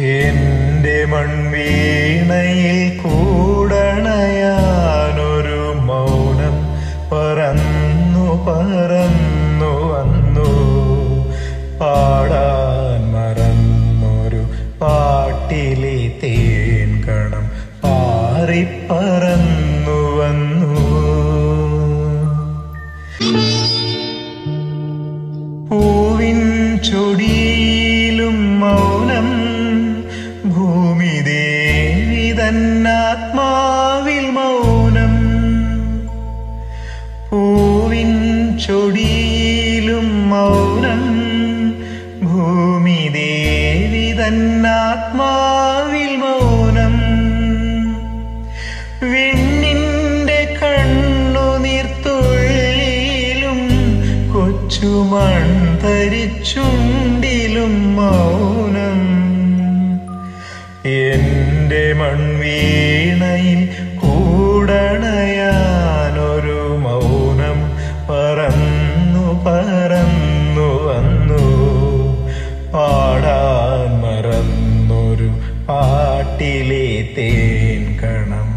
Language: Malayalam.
എന്റെ മൺവീണയിൽ കൂടണയാനൊരു മൗനം പറന്നു പറന്നു വന്നു പാടാൻ മറന്നൊരു പാട്ടിലെ തേൻ കണം പാറിപ്പറന്നു വന്നു പൂവിൻ ചൊടിയിലും മൗനം ഭൂമി ദേവി തന്നാത്മാവിൽ മൗനം പൂവിൻ ചൊടിയിലും മൗനം ഭൂമി ദേവി തന്നാത്മാവിൽ മൗനം വിണ്ണിന്റെ കണ്ണുനീർത്തുള്ളിയിലും കൊച്ചുമൺ തരിച്ചുണ്ടിലും മൗനം എന്റെ മൺവീണയിൽ കൂടണയാനൊരു മൗനം പറന്നു പറന്നു വന്നു പാടാൻ മറന്നൊരു പാട്ടിലെ തേൻ കണം